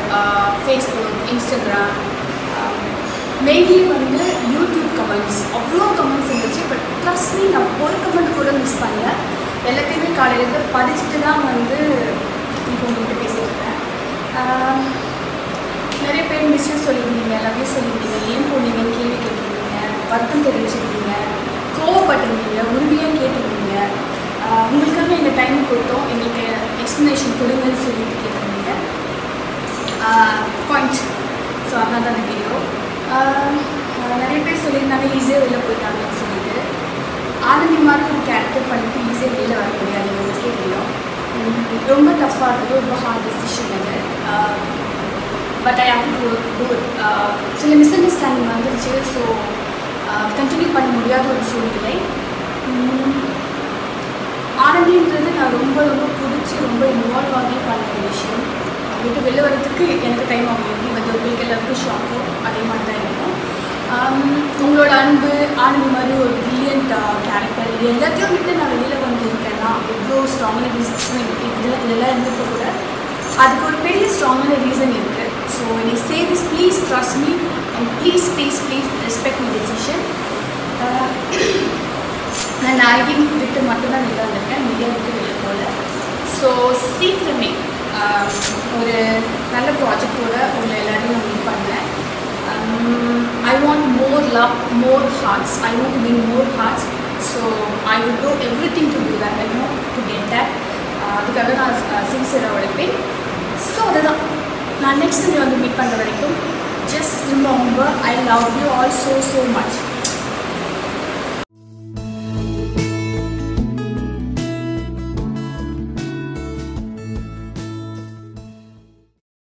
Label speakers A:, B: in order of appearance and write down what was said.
A: Facebook Instagram mainly வந்து YouTube comments அவ்வளோ comments இருந்துச்சு பட் ட்ரஸ்ட் மீ நான் ஒரு கமெண்ட் கூட மிஸ் பண்ணல எல்லாத்தையுமே காலையிலேருந்து படிச்சுட்டு தான் வந்து இப்போ உங்கள்கிட்ட பேசிகிட்டு இருக்கேன் ஆம், நிறைய பேர் மிஸ்யூஸ் சொல்லியிருந்தீங்க எல்லாமே சொல்லியிருந்தீங்க ஏன் போனீங்கன்னு கேள்வி கேட்டிருந்தீங்க வருத்தம் தெரிவிச்சிருந்தீங்க கோவப்பட்டிருந்தீங்க உரிமையாக கேட்டிருந்தீங்க ஆஹ் உங்களுக்காக எங்கள் டைம் கொடுத்தோம் எங்களுக்கு எக்ஸ்ப்ளனேஷன் கொடுங்கன்னு சொல்லிட்டு கேட்டிருந்தீங்க பாயிண்ட் ஸோ அதான் தான் அந்த வீடியோ நிறைய பேர் சொல்லியிருந்தாங்க ஈஸியாக வெளில போயிட்டாங்கன்னு சொல்லிட்டு ஆனந்தி மாதிரி ஒரு கேரக்டர் பண்ணிட்டு ஈஸியாக வெளியில் வர முடியாது உங்களுக்கே தெரியும் உம் ரொம்ப டஃப்பாக இருந்தது ரொம்ப ஹார்ட் டெசிஷன் அது but I have to do it சில மிஸ் அண்டர்ஸ்டாண்டிங் வந்துருச்சு ஸோ கண்டினியூ பண்ண முடியாத ஒரு சூழ்நிலை உம் ஆனந்தின்றது நான் ரொம்ப ரொம்ப பிடிச்சி ரொம்ப இன்வால்வ் ஆகி பண்ண ஒரு விஷயம் விட்டு வெளில வரதுக்கு எனக்கு டைம் ஆகும் எப்படி வந்து உங்களுக்கு எல்லாருக்கும் ஷாக்கும் அதே மாதிரி தான் இருக்கும் ஆம், உங்களோட அன்பு ஆனந்தி மாதிரி ஒரு பிரில்லியன்ட் கேரக்டர் இது எல்லாத்தையும் விட்டு நான் வெளியில் வந்திருக்கேன்னா எவ்வளோ ஸ்ட்ராங்கான ரீசன் இதில் இதெல்லாம் இருந்தப்போ கூட அதுக்கு ஒரு பெரிய ஸ்ட்ராங்கான ரீசன் இருக்குது ஸோ நீ say this please trust me and please please please respect my decision நான் நாயகின் விட்டு மட்டும்தான் வெளில வந்திருக்கேன் மீடியா விட்டு வெளில போகல ஸோ சீக்கிரமே ஆஹ், ஒரு நல்ல ப்ராஜெக்டோட உங்களை எல்லாரையும் நான் மீட் பண்ணேன் I want more love more hearts I want to mean more hearts so I would do everything to do that I know to get that அதுக்காக நான் சின்சியராக உழைப்பேன் ஸோ அதுதான் நான் நெக்ஸ்ட் வந்து மீட் பண்ணுற வரைக்கும் just remember I love you all so so much